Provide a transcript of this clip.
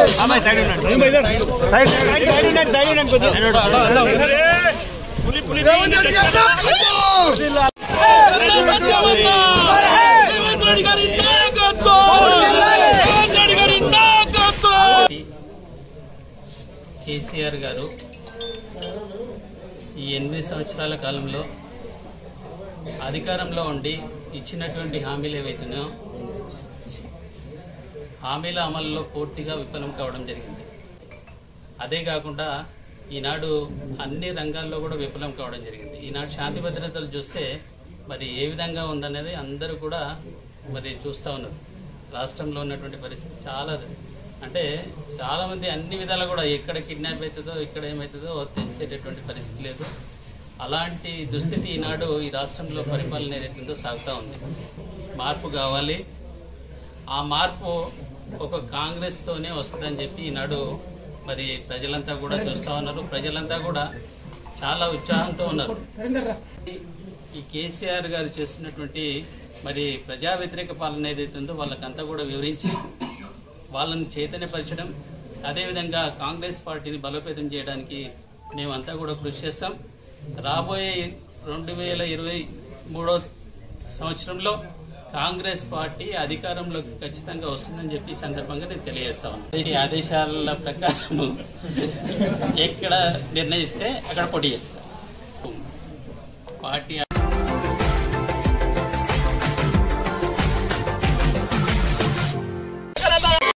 కేసీఆర్ గారు ఈ ఎనిమిది సంవత్సరాల కాలంలో అధికారంలో ఉండి ఇచ్చినటువంటి హామీలు ఏవైతున్నాయో హామీల అమలులో పూర్తిగా విఫలం కావడం జరిగింది అదే కాకుండా ఈనాడు అన్ని రంగాల్లో కూడా విఫలం కావడం జరిగింది ఈనాడు శాంతి భద్రతలు చూస్తే మరి ఏ విధంగా ఉందనేది అందరూ కూడా మరి చూస్తూ ఉన్నారు రాష్ట్రంలో ఉన్నటువంటి పరిస్థితి చాలా అంటే చాలా మంది అన్ని విధాలు కూడా ఎక్కడ కిడ్నాప్ అవుతుందో ఇక్కడ ఏమవుతుందో తెలిసేటటువంటి పరిస్థితి లేదు అలాంటి దుస్థితి ఈనాడు ఈ రాష్ట్రంలో పరిపాలన ఏదైతుందో సాగుతూ ఉంది మార్పు కావాలి ఆ మార్పు ఒక కాంగ్రెస్ తోనే వస్తుందని చెప్పి ఈనాడు మరి ప్రజలంతా కూడా చూస్తా ఉన్నారు ప్రజలంతా కూడా చాలా ఉత్సాహంతో ఉన్నారు ఈ కేసీఆర్ గారు చేస్తున్నటువంటి మరి ప్రజా వ్యతిరేక పాలన ఏదైతే ఉందో వాళ్ళకంతా కూడా వివరించి వాళ్ళని చైతన్యపరచడం అదేవిధంగా కాంగ్రెస్ పార్టీని బలోపేతం చేయడానికి మేమంతా కూడా కృషి చేస్తాం రాబోయే రెండు వేల ఇరవై మూడో సంవత్సరంలో కాంగ్రెస్ పార్టీ అధికారంలోకి ఖచ్చితంగా వస్తుందని చెప్పి ఈ సందర్భంగా నేను తెలియజేస్తా ఉన్నాను ఈ ఆదేశాల ప్రకారం ఎక్కడ నిర్ణయిస్తే అక్కడ పోటీ చేస్తారు పార్టీ